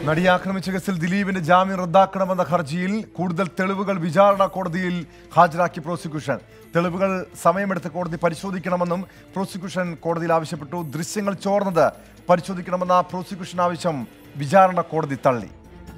നടിയെ ആക്രമിച്ച കേസിൽ ദിലീപിന്റെ ജാമ്യം റദ്ദാക്കണമെന്ന ഹർജിയിൽ കൂടുതൽ തെളിവുകൾ വിചാരണ കോടതിയിൽ ഹാജരാക്കി പ്രോസിക്യൂഷൻ തെളിവുകൾ സമയമെടുത്ത് കോടതി പരിശോധിക്കണമെന്നും പ്രോസിക്യൂഷൻ കോടതിയിൽ ആവശ്യപ്പെട്ടു ദൃശ്യങ്ങൾ ചോർന്നത് പരിശോധിക്കണമെന്ന പ്രോസിക്യൂഷൻ ആവശ്യം വിചാരണ കോടതി തള്ളി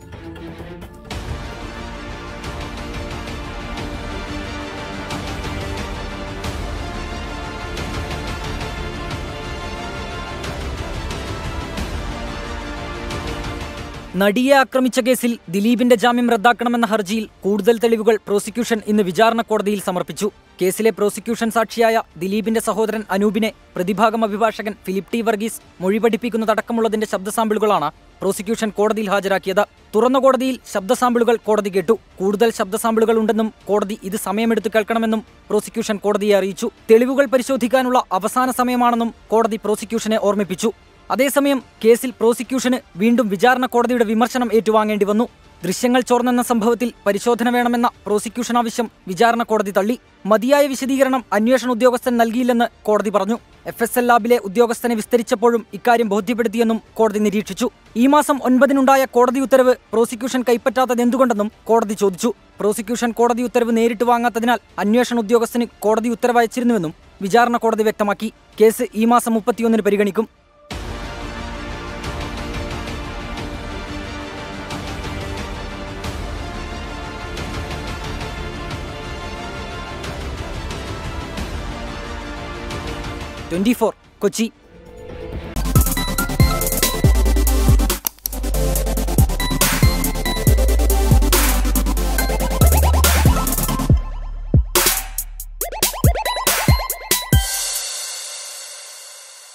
നടിയെ ആക്രമിച്ച കേസിൽ ദിലീപിന്റെ ജാമ്യം റദ്ദാക്കണമെന്ന ഹർജിയിൽ കൂടുതൽ തെളിവുകൾ പ്രോസിക്യൂഷൻ ഇന്ന് വിചാരണ കോടതിയിൽ സമർപ്പിച്ചു കേസിലെ പ്രോസിക്യൂഷൻ സാക്ഷിയായ ദിലീപിന്റെ സഹോദരൻ അനൂപിനെ പ്രതിഭാഗം അഭിഭാഷകൻ ഫിലിപ്പ് ടി വർഗീസ് മൊഴി പഠിപ്പിക്കുന്നതടക്കമുള്ളതിന്റെ ശബ്ദ സാമ്പിളുകളാണ് പ്രോസിക്യൂഷൻ കോടതിയിൽ ഹാജരാക്കിയത് തുറന്ന കോടതിയിൽ ശബ്ദ സാമ്പിളുകൾ കോടതി കേട്ടു കൂടുതൽ ശബ്ദ സാമ്പിളുകൾ ഉണ്ടെന്നും കോടതി ഇത് സമയമെടുത്ത് കേൾക്കണമെന്നും പ്രോസിക്യൂഷൻ കോടതിയെ അറിയിച്ചു തെളിവുകൾ പരിശോധിക്കാനുള്ള അവസാന സമയമാണെന്നും കോടതി പ്രോസിക്യൂഷനെ ഓർമ്മിപ്പിച്ചു അതേസമയം കേസിൽ പ്രോസിക്യൂഷന് വീണ്ടും വിചാരണ കോടതിയുടെ വിമർശനം ഏറ്റുവാങ്ങേണ്ടി വന്നു ദൃശ്യങ്ങൾ ചോർന്നെന്ന സംഭവത്തിൽ പരിശോധന വേണമെന്ന പ്രോസിക്യൂഷൻ ആവശ്യം വിചാരണ കോടതി തള്ളി മതിയായ വിശദീകരണം അന്വേഷണ ഉദ്യോഗസ്ഥൻ നൽകിയില്ലെന്ന് കോടതി പറഞ്ഞു എഫ് എസ് എൽ ലാബിലെ ഉദ്യോഗസ്ഥനെ വിസ്തരിച്ചപ്പോഴും ഇക്കാര്യം ബോധ്യപ്പെടുത്തിയെന്നും കോടതി നിരീക്ഷിച്ചു ഈ മാസം ഒൻപതിനുണ്ടായ കോടതി ഉത്തരവ് പ്രോസിക്യൂഷൻ കൈപ്പറ്റാത്തത് എന്തുകൊണ്ടെന്നും കോടതി ചോദിച്ചു പ്രോസിക്യൂഷൻ കോടതി ഉത്തരവ് നേരിട്ട് വാങ്ങാത്തതിനാൽ അന്വേഷണ ഉദ്യോഗസ്ഥന് കോടതി ഉത്തരവ് അയച്ചിരുന്നുവെന്നും വിചാരണ കോടതി വ്യക്തമാക്കി കേസ് ഈ മാസം മുപ്പത്തിയൊന്നിന് പരിഗണിക്കും ട്വന്റി കൊച്ചി